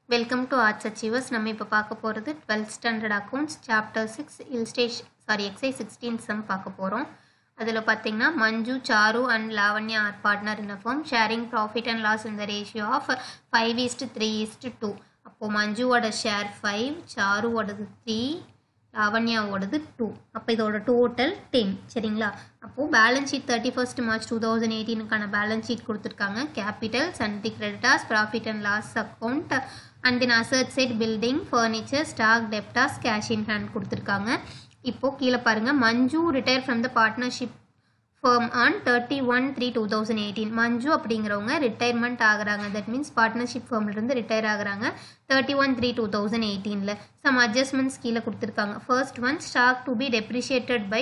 welcome to arts achievers நம்ம இப்போ பார்க்க போகிறது twelfth standard accounts chapter six illustration sorry exercise sixteen sum பார்க்க போகிறோம் அதில் பார்த்தீங்கன்னா Manju Charu and Lavanya are partner in firm sharing profit and loss இந்த ratio of five is to three is to two அப்போது மஞ்சுவோட ஷேர் ஃபைவ் சாருவோடது த்ரீ லாவண்யாவோடது டூ அப்போ இதோட டோட்டல் டென் சரிங்களா அப்போது balance sheet thirty first March two thousand எயிட்டீனுக்கான பேலன்ஸ் ஷீட் கொடுத்துருக்காங்க capitals and the creditors profit and loss account and then asset side building furniture stock debtors cash in hand கொடுத்துருக்காங்க இப்போது கீழே பாருங்கள் Manju retire from the partnership firm on thirty one three two thousand eighteen Manju அப்படிங்கிறவங்க retirement ஆகுறாங்க that means partnership ஃபர்ம்லேருந்து retire ஆகுறாங்க thirty one three two thousand எயிட்டீனில் some adjustments கீழே கொடுத்துருக்காங்க first one stock to be depreciated by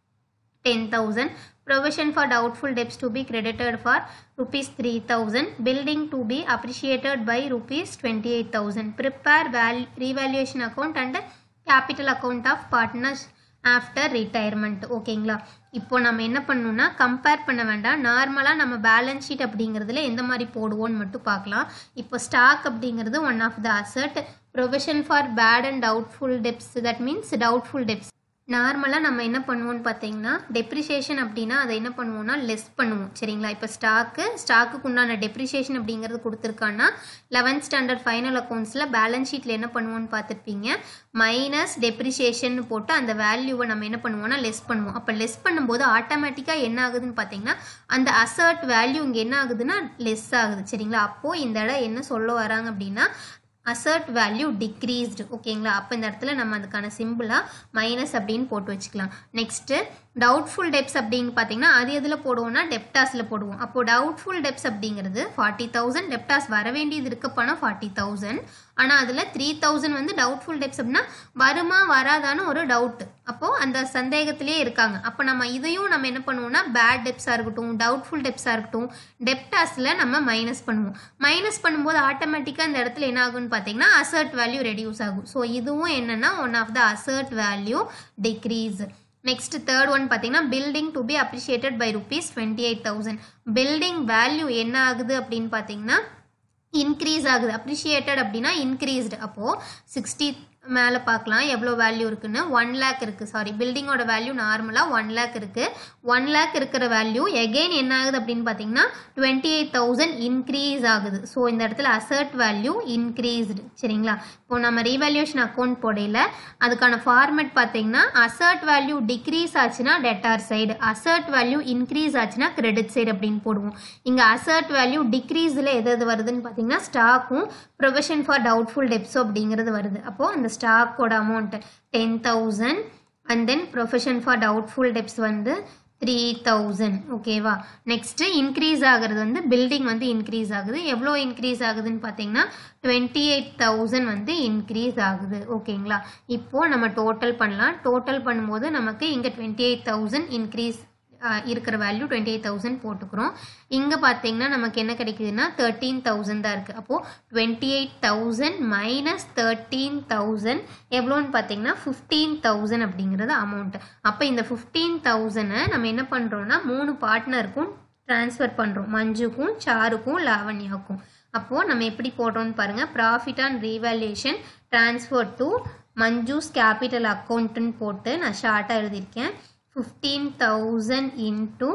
ten thousand provision for doubtful debts to be credited for rupees 3000 building to be appreciated by rupees 28000 prepare val- revaluation account and capital account of partners after retirement ஓகேங்களா இப்போ நம்ம என்ன பண்ணணும்னா compare பண்ண வேண்டாம் நார்மலாக நம்ம balance sheet அப்படிங்கிறதுல எந்த மாதிரி போடுவோம்னு மட்டும் பார்க்கலாம் இப்போ ஸ்டாக் அப்படிங்கிறது one of the asset provision for bad and doubtful debts that means doubtful debts நார்மலாக நம்ம என்ன பண்ணுவோம்னு பார்த்தீங்கன்னா டெப்ரிசியேஷன் அப்படின்னா அதை என்ன பண்ணுவோம்னா லெஸ் பண்ணுவோம் சரிங்களா இப்போ ஸ்டாக்கு ஸ்டாக்குக்கு உண்டான டெப்ரிசியேஷன் அப்படிங்கிறது கொடுத்துருக்கான்னா லெவன்த் ஸ்டாண்டர்ட் ஃபைனல் அக்கௌண்ட்ஸில் பேலன்ஸ் ஷீட்டில் என்ன பண்ணுவோம்னு பார்த்துருப்பீங்க மைனஸ் டெப்ரிசியேஷன் போட்டு அந்த வேல்யூவை நம்ம என்ன பண்ணுவோம்னா லெஸ் பண்ணுவோம் அப்போ லெஸ் பண்ணும்போது ஆட்டோமேட்டிக்காக என்ன ஆகுதுன்னு பார்த்தீங்கன்னா அந்த அசர்ட் வேல்யூ இங்கே என்ன ஆகுதுன்னா லெஸ் ஆகுது சரிங்களா அப்போது இந்த இடம் என்ன சொல்ல வராங்க அப்படின்னா அசர்ட் வேல்யூ டிக்ரீஸ்டு ஓகேங்களா அப்போ இந்த இடத்துல நம்ம அதுக்கான சிம்பிளாக மைனஸ் அப்படின்னு போட்டு வச்சுக்கலாம் நெக்ஸ்ட்டு டவுட்ஃபுல் டெப்ஸ் அப்படின்னு பார்த்தீங்கன்னா அது எதில் போடுவோம்னா டெப்டாஸில் போடுவோம் அப்போது டவுட்ஃபுல் டெப்ஸ் அப்படிங்கிறது ஃபார்ட்டி தௌசண்ட் டெப்டாஸ் வர வேண்டியது இருக்க பணம் ஃபார்ட்டி தௌசண்ட் ஆனால் அதில் த்ரீ தௌசண்ட் வந்து டவுட்ஃபுல் டெப்ஸ் அப்படின்னா வருமா வராதான்னு ஒரு டவுட்டு அப்போது அந்த சந்தேகத்திலே இருக்காங்க அப்போ நம்ம இதையும் நம்ம என்ன பண்ணுவோம்னா பேட் டெப்ஸாக இருக்கட்டும் டவுட்ஃபுல் டெப்ஸாக இருக்கட்டும் டெப்டாஸில் நம்ம மைனஸ் பண்ணுவோம் மைனஸ் பண்ணும்போது ஆட்டோமேட்டிக்காக இந்த இடத்துல என்ன ஆகும்னு பார்த்தீங்கன்னா அசர்ட் வேல்யூ ரெடியூஸ் ஆகும் ஸோ இதுவும் என்னென்னா one of the asset value decrease next third one பார்த்தீங்கன்னா building to be appreciated by rupees twenty eight thousand building value என்ன ஆகுது அப்படின்னு பார்த்தீங்கன்னா இன்க்ரீஸ் ஆகுது அப்ரிஷியேட்டட் அப்படின்னா இன்க்ரீஸ்டு அப்போது சிக்ஸ்டி மேலே பார்க்கலாம் எவ்வளோ வேல்யூ இருக்குன்னு ஒன் லேக் இருக்குது சாரி பில்டிங்கோட வேல்யூ நார்மலாக ஒன் லேக் இருக்குது ஒன் லேக் இருக்கிற வேல்யூ எகெயின் என்ன ஆகுது அப்படின்னு பார்த்தீங்கன்னா டுவெண்ட்டி எயிட் தௌசண்ட் இன்க்ரீஸ் ஆகுது ஸோ இந்த இடத்துல அசர்ட் வேல்யூ இன்க்ரீஸ்டு சரிங்களா இப்போ நம்ம ரீவேல்யூஷன் அக்கௌண்ட் போடையில் அதுக்கான ஃபார்மேட் பார்த்தீங்கன்னா அசர்ட் வேல்யூ டிக்ரீஸ் ஆச்சுன்னா debtor side asset value increase ஆச்சுன்னா கிரெடிட் சைடு அப்படின்னு போடுவோம் இங்கே அசர்ட் வேல்யூ டிக்ரீஸில் எது எது வருதுன்னு பார்த்தீங்கன்னா ஸ்டாக்கும் ப்ரொவிஷன் ஃபார் டவுட்ஃபுல் டெப்ஸோ அப்படிங்கிறது வருது அப்போது அந்த ஸ்டாக்கோட amount ten thousand and then profession for doubtful debts வந்து த்ரீ தௌசண்ட் ஓகேவா நெக்ஸ்ட்டு இன்க்ரீஸ் ஆகிறது வந்து பில்டிங் வந்து இன்க்ரீஸ் ஆகுது எவ்வளோ இன்க்ரீஸ் ஆகுதுன்னு பார்த்தீங்கன்னா டுவெண்ட்டி எயிட் தௌசண்ட் வந்து இன்க்ரீஸ் ஆகுது ஓகேங்களா இப்போது நம்ம டோட்டல் பண்ணலாம் டோட்டல் பண்ணும்போது நமக்கு இங்கே டுவெண்ட்டி எயிட் தௌசண்ட் இன்க்ரீஸ் இருக்கிற வேல்யூ டுவெண்ட்டி எயிட் தௌசண்ட் போட்டுக்கிறோம் இங்கே பார்த்தீங்கன்னா நமக்கு என்ன கிடைக்குதுன்னா தேர்ட்டீன் தௌசண்ட் தான் இருக்குது அப்போது twenty eight thousand minus thirteen thousand எவ்வளோன்னு பார்த்தீங்கன்னா ஃபிஃப்டீன் தௌசண்ட் அப்படிங்கிறது அமௌண்ட்டு அப்போ இந்த ஃபிஃப்டீன் தௌசண்டை நம்ம என்ன பண்ணுறோன்னா மூணு பார்ட்னருக்கும் ட்ரான்ஸ்ஃபர் பண்ணுறோம் மஞ்சுக்கும் சாருக்கும் லாவண்யாவுக்கும் அப்போது நம்ம எப்படி போடுறோம்னு பாருங்கள் profit on revaluation transfer to Manju's capital அக்கௌண்ட்டுன்னு போட்டு நான் ஷார்ட்டாக எழுதியிருக்கேன் fifteen thousand into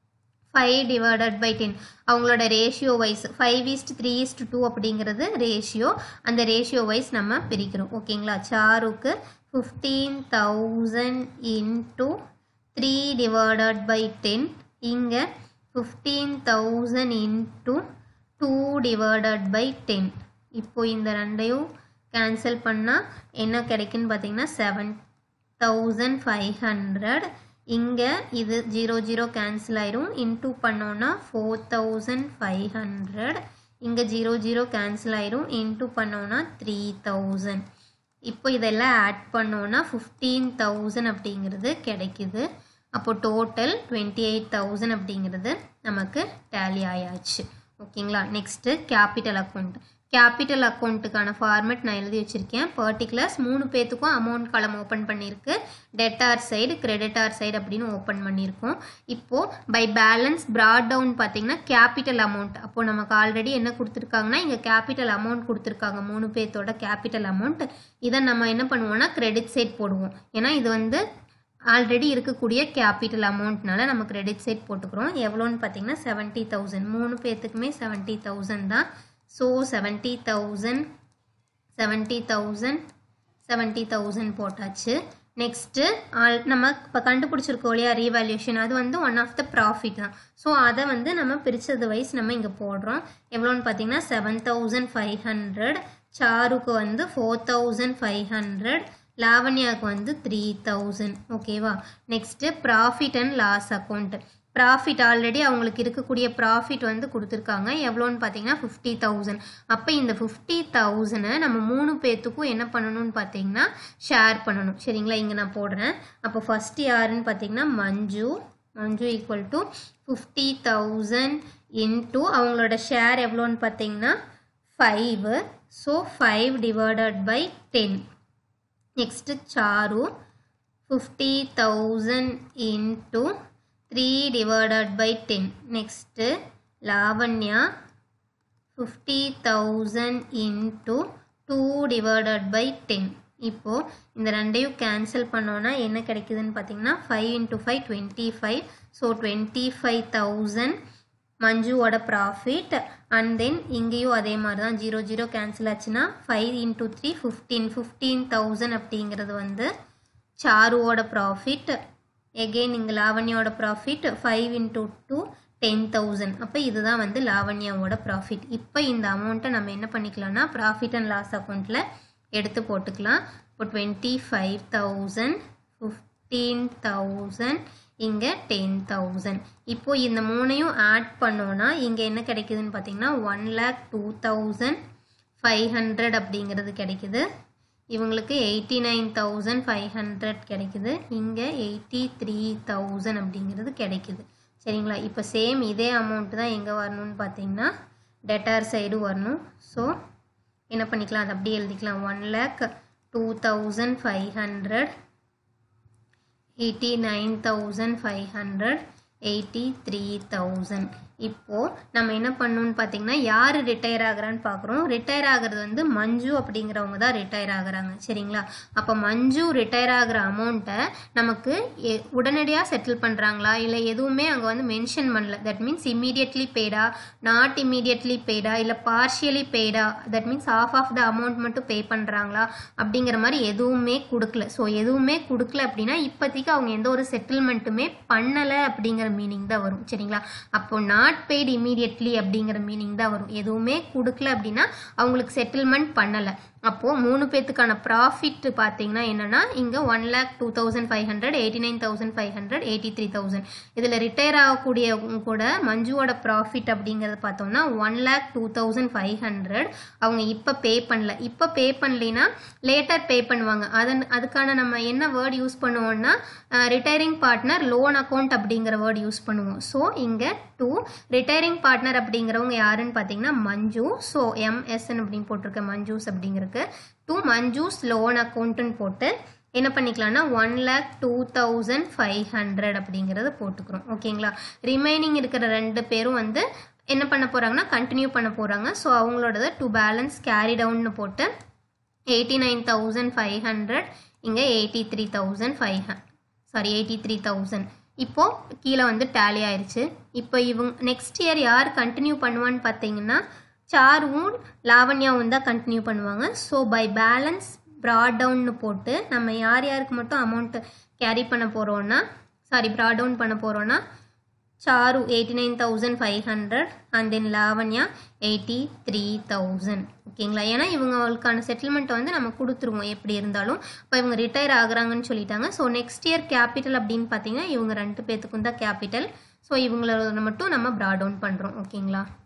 five divided by ten அவங்களோட ratio wise five is to three is to two அப்படிங்கிறது ரேஷியோ அந்த ரேஷியோ வைஸ் நம்ம பிரிக்கிறோம் ஓகேங்களா சாருக்கு fifteen thousand into three divided by ten இங்கே fifteen thousand into two divided by ten இப்போ இந்த ரெண்டையும் கேன்சல் பண்ணால் என்ன கிடைக்குன்னு பார்த்தீங்கன்னா செவன் தௌசண்ட் ஃபைவ் ஹண்ட்ரட் இங்கே இது ஜீரோ ஜீரோ கேன்சல் ஆயிரும் இன்டூ பண்ணோன்னா ஃபோர் தௌசண்ட் ஃபைவ் ஹண்ட்ரட் இங்கே ஜீரோ ஜீரோ கேன்சல் ஆயிரும் இன்டூ பண்ணோன்னா த்ரீ தௌசண்ட் இப்போ இதெல்லாம் ஆட் பண்ணோன்னா ஃபிஃப்டீன் தௌசண்ட் அப்படிங்கிறது கிடைக்குது அப்போ டோட்டல் டுவெண்ட்டி எயிட் தௌசண்ட் அப்படிங்கிறது நமக்கு டேலி ஆயாச்சு ஓகேங்களா நெக்ஸ்ட்டு கேபிட்டல் அக்கௌண்ட் கேபிட்டல் அக்கௌண்ட்டுக்கான ஃபார்மேட் நான் எழுதி வச்சுருக்கேன் பர்டிகுலர்ஸ் மூணு பேத்துக்கும் அமௌண்ட் காலம் ஓப்பன் பண்ணியிருக்கு டெட்டார் சைடு கிரெடிட்டார் சைடு அப்படின்னு ஓப்பன் பண்ணியிருக்கோம் இப்போது பை பேலன்ஸ் ப்ராட் டவுன் பார்த்தீங்கன்னா கேபிட்டல் அமௌண்ட் அப்போது நமக்கு ஆல்ரெடி என்ன கொடுத்துருக்காங்கன்னா இங்கே கேபிட்டல் அமௌண்ட் கொடுத்துருக்காங்க மூணு பேர்த்தோட கேபிட்டல் அமௌண்ட் இதை நம்ம என்ன பண்ணுவோம்னா கிரெடிட் சைட் போடுவோம் ஏன்னா இது வந்து ஆல்ரெடி இருக்கக்கூடிய கேபிட்டல் அமௌண்ட்னால நம்ம கிரெடிட் சைட் போட்டுக்கிறோம் எவ்வளோன்னு பார்த்தீங்கன்னா செவன்ட்டி தௌசண்ட் மூணு பேர்த்துக்குமே செவன்ட்டி தௌசண்ட் தான் so seventy thousand seventy thousand seventy thousand போட்டாச்சு நெக்ஸ்ட்டு ஆல் நம்ம இப்போ கண்டுபிடிச்சிருக்கோம் இல்லையா ரீவேல்யூஷன் அது வந்து ஒன் ஆஃப் த ப்ராஃபிட் தான் ஸோ அதை வந்து நம்ம பிரித்தது வைஸ் நம்ம இங்கே போடுறோம் எவ்வளோன்னு பார்த்தீங்கன்னா செவன் தௌசண்ட் ஃபைவ் ஹண்ட்ரட் சாருக்கு வந்து ஃபோர் தௌசண்ட் ஃபைவ் ஹண்ட்ரட் லாவண்யாவுக்கு வந்து த்ரீ தௌசண்ட் ஓகேவா next profit and loss account profit already அவங்களுக்கு இருக்கக்கூடிய ப்ராஃபிட் வந்து கொடுத்துருக்காங்க எவ்வளோன்னு பார்த்தீங்கன்னா ஃபிஃப்டி தௌசண்ட் அப்போ இந்த ஃபிஃப்டி தௌசண்டை நம்ம மூணு பேர்த்துக்கும் என்ன பண்ணணும்னு பார்த்தீங்கன்னா ஷேர் பண்ணணும் சரிங்களா இங்கே நான் போடுறேன் அப்போ ஃபஸ்ட்டு யாருன்னு பார்த்தீங்கன்னா Manju Manju equal to fifty thousand into அவங்களோட ஷேர் எவ்வளோன்னு பார்த்தீங்கன்னா five so five divided by ten next Charu fifty thousand into three divided by ten next Lavanya fifty thousand into two divided by ten இப்போது இந்த ரெண்டையும் கேன்சல் பண்ணோன்னா என்ன கிடைக்குதுன்னு பார்த்தீங்கன்னா five into five twenty five so twenty five thousand மஞ்சுவோட profit and then இங்கேயும் அதே மாதிரி தான் ஜீரோ ஜீரோ கேன்சல் ஆச்சுன்னா five into three fifteen fifteen thousand அப்படிங்கிறது வந்து சாருவோட ப்ராஃபிட் எகெயின் இங்கே லாவண்யாவோட profit five into two ten thousand அப்போ இதுதான் வந்து லாவண்யாவோட ப்ராஃபிட் இப்போ இந்த அமௌண்ட்டை நம்ம என்ன பண்ணிக்கலாம்னா ப்ராஃபிட் அண்ட் லாஸ் அக்கௌண்ட்டில் எடுத்து போட்டுக்கலாம் இப்போ twenty five thousand fifteen thousand இங்கே டென் தௌசண்ட் இப்போ இந்த மூணையும் ஆட் பண்ணோன்னா இங்கே என்ன கிடைக்குதுன்னு பார்த்தீங்கன்னா one lakh two thousand five hundred அப்படிங்கிறது கிடைக்குது இவங்களுக்கு eighty nine thousand five hundred கிடைக்குது இங்கே எயிட்டி த்ரீ தௌசண்ட் அப்படிங்கிறது கிடைக்குது சரிங்களா இப்போ சேம் இதே அமௌண்ட் தான் எங்கே வரணும்னு பார்த்தீங்கன்னா டெட்டார் சைடு வரணும் ஸோ என்ன பண்ணிக்கலாம் அது அப்படியே எழுதிக்கலாம் one lakh two thousand five hundred eighty nine thousand five hundred eighty three thousand இப்போது நம்ம என்ன பண்ணணும்னு பார்த்தீங்கன்னா யார் ரிட்டையர் ஆகுறான்னு பார்க்குறோம் ரிட்டையர் ஆகிறது வந்து மஞ்சு அப்படிங்கிறவங்க தான் ரிட்டையர் ஆகுறாங்க சரிங்களா அப்போ மஞ்சு ரிட்டையர் ஆகிற அமௌண்ட்டை நமக்கு உடனடியாக செட்டில் பண்ணுறாங்களா இல்லை எதுவுமே அங்கே வந்து மென்ஷன் பண்ணல தட் மீன்ஸ் இம்மீடியட்லி பெய்டா நாட் இம்மீடியட்லி பெய்டா இல்லை பார்ஷியலி பெய்டா that means half of the amount மட்டும் பே பண்ணுறாங்களா அப்படிங்கிற மாதிரி எதுவுமே கொடுக்கல ஸோ எதுவுமே கொடுக்கல அப்படின்னா இப்போதைக்கு அவங்க எந்த ஒரு செட்டில்மெண்ட்டுமே பண்ணலை அப்படிங்கிற மீனிங் தான் வரும் சரிங்களா அப்போ நாட் பெய்டு இமீடியட்லி அப்படிங்கிற மீனிங் தான் வரும் எதுவுமே கொடுக்கல அப்படின்னா அவங்களுக்கு செட்டில்மெண்ட் பண்ணலை அப்போது மூணு பேர்த்துக்கான ப்ராஃபிட் பார்த்தீங்கன்னா என்னென்னா இங்கே one lakh two thousand five hundred eighty nine thousand five hundred eighty three thousand இதில் ரிட்டையர் ஆகக்கூடியவங்க கூட மஞ்சுவோட ப்ராஃபிட் அப்படிங்கிறது பார்த்தோம்னா one lakh two thousand five hundred அவங்க இப்போ பே பண்ணல இப்போ பே பண்ணலைன்னா லேட்டர் பே பண்ணுவாங்க அதன் அதுக்கான நம்ம என்ன வேர்ட் யூஸ் பண்ணுவோம்னா ரிட்டையரிங் பார்ட்னர் லோன் அக்கௌண்ட் அப்படிங்கிற வேர்ட் யூஸ் பண்ணுவோம் ஸோ இங்கே டூ ரிட்டையரிங் பார்ட்னர் அப்படிங்கிறவங்க யாருன்னு பார்த்தீங்கன்னா மஞ்சு ஸோ எம்எஸ்என் அப்படின்னு போட்டிருக்க மஞ்சூஸ் அப்படிங்கிறது டூ மஞ்சூஸ் லோன் அக்கௌண்ட்டுன்னு போட்டு என்ன பண்ணிக்கலாம்னா one lakh two thousand five hundred அப்படிங்கிறத போட்டுக்கிறோம் ஓகேங்களா ரிமைனிங் இருக்கிற ரெண்டு பேரும் வந்து என்ன பண்ண போகிறாங்கன்னா கண்டினியூ பண்ண போகிறாங்க ஸோ அவங்களோடது டூ பேலன்ஸ் கேரி டவுன்னு போட்டு eighty nine thousand five hundred இங்கே eighty three thousand five sorry eighty three thousand இப்போது கீழே வந்து டேலி ஆயிடுச்சு இப்போ இவங்க நெக்ஸ்ட் இயர் யார் கண்டினியூ பண்ணுவான்னு பார்த்தீங்கன்னா சாருவும் லாவண்யாவும் தான் கண்டினியூ பண்ணுவாங்க ஸோ பை பேலன்ஸ் ப்ராட் டவுன்னு போட்டு நம்ம யார் யாருக்கு மட்டும் அமௌண்ட்டு கேரி பண்ண போகிறோன்னா சாரி ப்ராட் டவுன் பண்ண போகிறோன்னா Charu eighty nine thousand five hundred and then Lavanya eighty three thousand ஓகேங்களா ஏன்னா இவங்களுக்கான செட்டில்மெண்ட்டை வந்து நம்ம கொடுத்துருவோம் எப்படி இருந்தாலும் இப்போ இவங்க ரிட்டையர் ஆகுறாங்கன்னு சொல்லிட்டாங்க ஸோ நெக்ஸ்ட் இயர் கேபிட்டல் அப்படின்னு பார்த்தீங்கன்னா இவங்க ரெண்டு பேத்துக்கும் தான் கேபிட்டல் ஸோ இவங்களோட மட்டும் நம்ம ப்ராட் டவுன் பண்ணுறோம் ஓகேங்களா